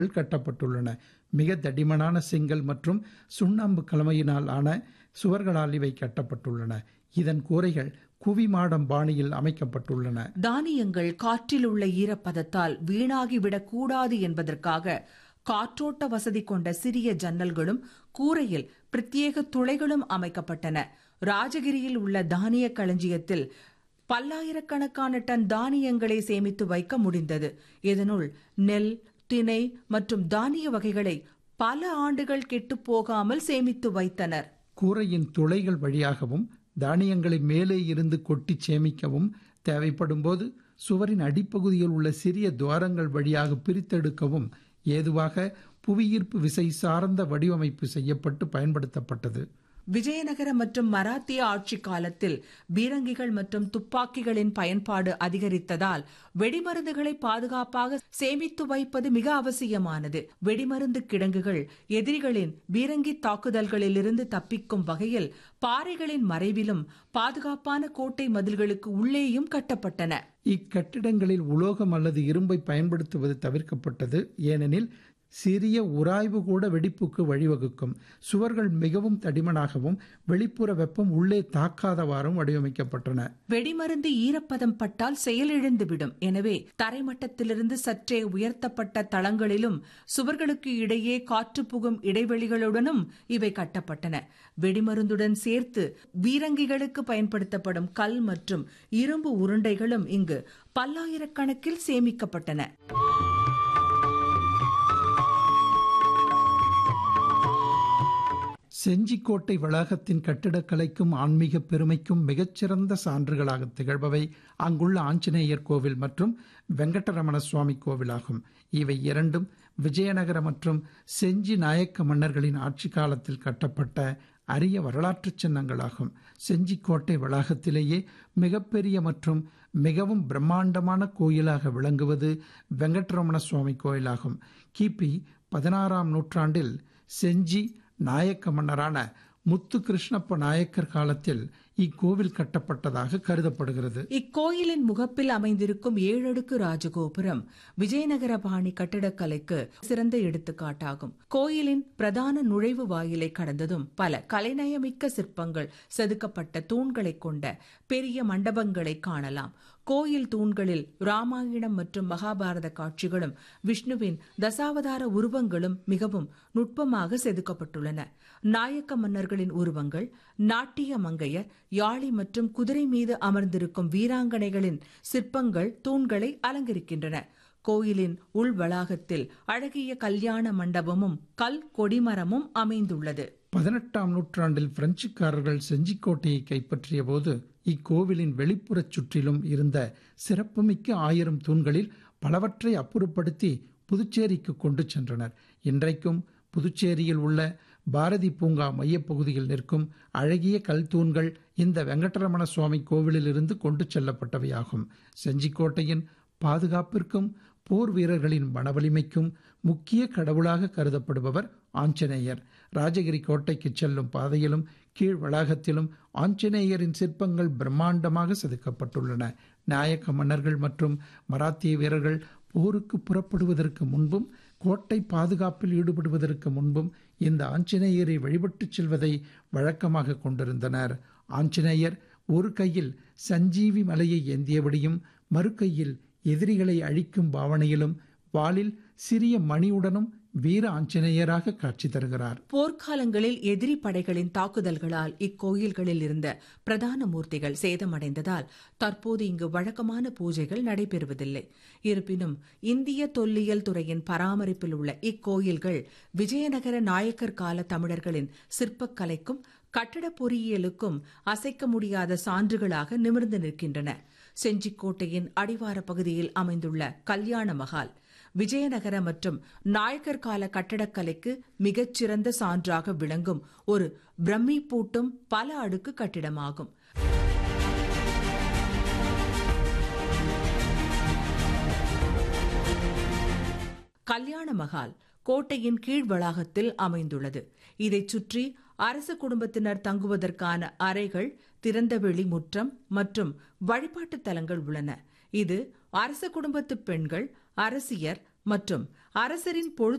கட்டப்பட்டுள்ளன மிக தடிமனான செங்கல் மற்றும் சுண்ணாம்பு கலவையினால் ஆன சுவர்களால் இவை கட்டப்பட்டுள்ளன இதன் கூரைகள் குவிமாடம் பாணியில் அமைக்கப்பட்டுள்ளன தானியங்கள் காற்றில் உள்ள ஈரப்பதத்தால் வீணாகிவிடக் கூடாது என்பதற்காக காற்றோட்ட வசதி கொண்ட சிறிய ஜன்னல்களும் கூரையில் பிரத்யேக துளைகளும் அமைக்கப்பட்டன ராஜகிரியில் உள்ள தானிய களஞ்சியத்தில் பல்லாயிரக்கணக்கான டன் தானியங்களை சேமித்து வைக்க முடிந்தது இதனுள் நெல் திணை மற்றும் தானிய வகைகளை பல ஆண்டுகள் கெட்டுப் போகாமல் சேமித்து வைத்தனர் கூரையின் துளைகள் வழியாகவும் தானியங்களை மேலே இருந்து கொட்டி சேமிக்கவும் தேவைப்படும்போது சுவரின் அடிப்பகுதியில் உள்ள சிறிய துவாரங்கள் வழியாக பிரித்தெடுக்கவும் ஏதுவாக புவியீர்ப்பு விசை சார்ந்த வடிவமைப்பு செய்யப்பட்டு பயன்படுத்தப்பட்டது விஜயநகர மற்றும் மராத்திய ஆட்சி காலத்தில் பீரங்கிகள் மற்றும் துப்பாக்கிகளின் பயன்பாடு அதிகரித்ததால் வெடிமருந்துகளை பாதுகாப்பாக சேமித்து வைப்பது மிக அவசியமானது வெடிமருந்து கிடங்குகள் எதிரிகளின் பீரங்கி தாக்குதல்களிலிருந்து தப்பிக்கும் வகையில் பாறைகளின் மறைவிலும் பாதுகாப்பான கோட்டை மதில்களுக்கு உள்ளேயும் கட்டப்பட்டன இக்கட்டிடங்களில் உலோகம் அல்லது இரும்பை பயன்படுத்துவது தவிர்க்கப்பட்டது ஏனெனில் சிறிய உராய்வு கூட வெடிப்புக்கு வழிவகுக்கும் சுவர்கள் மிகவும் தடிமனாகவும் வெளிப்புற வெப்பம் உள்ளே தாக்காதவாறும் வடிவமைக்கப்பட்டன வெடிமருந்து ஈரப்பதம் பட்டால் செயலிழந்துவிடும் எனவே தரைமட்டத்திலிருந்து சற்றே உயர்த்தப்பட்ட தளங்களிலும் சுவர்களுக்கு இடையே காற்று புகும் இடைவெளிகளுடனும் இவை கட்டப்பட்டன வெடிமருந்துடன் சேர்த்து பீரங்கிகளுக்கு பயன்படுத்தப்படும் கல் மற்றும் இரும்பு உருண்டைகளும் இங்கு பல்லாயிரக்கணக்கில் சேமிக்கப்பட்டன செஞ்சிக்கோட்டை வளாகத்தின் கட்டிடக்கலைக்கும் ஆன்மீக பெருமைக்கும் மிகச்சிறந்த சான்றுகளாக திகழ்பவை அங்குள்ள ஆஞ்சநேயர் கோவில் மற்றும் வெங்கடரமண சுவாமி கோவிலாகும் இவை இரண்டும் விஜயநகர மற்றும் செஞ்சி நாயக்க மன்னர்களின் ஆட்சி காலத்தில் கட்டப்பட்ட அரிய வரலாற்று சின்னங்களாகும் செஞ்சிக்கோட்டை வளாகத்திலேயே மிகப்பெரிய மற்றும் மிகவும் பிரம்மாண்டமான கோயிலாக விளங்குவது வெங்கட்ரமண சுவாமி கோயிலாகும் கிபி பதினாறாம் நூற்றாண்டில் செஞ்சி நாயக்க மன்னரான முத்து கிருஷ்ணப்ப நாயக்கர் காலத்தில் இக்கோவில் கட்டப்பட்டதாக கருதப்படுகிறது இக்கோயிலின் முகப்பில் அமைந்திருக்கும் ஏழடுக்கு ராஜகோபுரம் விஜயநகர பாணி கட்டிடக்கலைக்கு சிறந்த எடுத்துக்காட்டாகும் கோயிலின் பிரதான நுழைவு வாயிலை கடந்ததும் பல கலைநயமிக்க சிற்பங்கள் செதுக்கப்பட்ட தூண்களை கொண்ட பெரிய மண்டபங்களை காணலாம் கோயில் தூண்களில் ராமாயணம் மற்றும் மகாபாரத காட்சிகளும் விஷ்ணுவின் தசாவதார உருவங்களும் மிகவும் நுட்பமாக செதுக்கப்பட்டுள்ளன நாயக்க மன்னர்களின் உருவங்கள் நாட்டிய மங்கையர் யாழி மற்றும் குதிரை மீது அமர்ந்திருக்கும் வீராங்கனைகளின் சிற்பங்கள் தூண்களை அலங்கரிக்கின்றன கோயிலின் உள் வளாகத்தில் அழகிய கல்யாண மண்டபமும் கல் கொடிமரமும் அமைந்துள்ளது பதினெட்டாம் நூற்றாண்டில் பிரெஞ்சுக்காரர்கள் செஞ்சிக்கோட்டையை கைப்பற்றிய போது இக்கோவிலின் வெளிப்புறச் சுற்றிலும் இருந்த சிறப்புமிக்க ஆயிரம் தூண்களில் பலவற்றை அப்புறப்படுத்தி புதுச்சேரிக்கு கொண்டு சென்றனர் இன்றைக்கும் புதுச்சேரியில் உள்ள பாரதி பூங்கா மையப்பகுதியில் நிற்கும் அழகிய கல் தூண்கள் இந்த வெங்கடரமண சுவாமி கோவிலிலிருந்து கொண்டு செல்லப்பட்டவையாகும் செஞ்சிக்கோட்டையின் பாதுகாப்பிற்கும் போர் வீரர்களின் மனவலிமைக்கும் முக்கிய கடவுளாக கருதப்படுபவர் ஆஞ்சநேயர் ராஜகிரி கோட்டைக்கு செல்லும் பாதையிலும் கீழ் வளாகத்திலும் ஆஞ்சநேயரின் சிற்பங்கள் பிரம்மாண்டமாக செதுக்கப்பட்டுள்ளன நாயக்க மன்னர்கள் மற்றும் மராத்திய வீரர்கள் போருக்கு புறப்படுவதற்கு முன்பும் கோட்டை பாதுகாப்பில் ஈடுபடுவதற்கு முன்பும் இந்த ஆஞ்சநேயரை வழிபட்டுச் செல்வதை வழக்கமாக கொண்டிருந்தனர் ஆஞ்சநேயர் ஒரு கையில் சஞ்சீவி மலையை ஏந்தியபடியும் மறு கையில் எதிரிகளை அழிக்கும் பாவனையிலும் வாளில் சிறிய மணியுடனும் வீர ஆஞ்சநேயராக காட்சி தருகிறார் போர்க்காலங்களில் எதிரி படைகளின் தாக்குதல்களால் இக்கோயில்களில் இருந்த பிரதான மூர்த்திகள் சேதமடைந்ததால் தற்போது இங்கு வழக்கமான பூஜைகள் நடைபெறுவதில்லை இருப்பினும் இந்திய தொல்லியல் துறையின் பராமரிப்பில் உள்ள இக்கோயில்கள் விஜயநகர நாயக்கர் கால தமிழர்களின் சிற்பக்கலைக்கும் கட்டட பொறியியலுக்கும் அசைக்க முடியாத சான்றுகளாக நிமிர்ந்து நிற்கின்றன செஞ்சிக்கோட்டையின் அடிவார பகுதியில் அமைந்துள்ள கல்யாண மகால் விஜயநகர மற்றும் நாயக்கர் கால கட்டடக்கலைக்கு மிகச்சிறந்த சான்றாக விளங்கும் ஒரு பிரம்மி பூட்டும் பல அடுக்கு கட்டிடமாகும் கல்யாண மகால் கோட்டையின் கீழ் வளாகத்தில் அமைந்துள்ளது இதைச் சுற்றி அரச குடும்பத்தினர் தங்குவதற்கான அறைகள் திறந்தவெளி முற்றம் மற்றும் வழிபாட்டு தலங்கள் உள்ளன இது அரச குடும்பத்து பெண்கள் அரசியர் மற்றும் அரசரின் பொழுது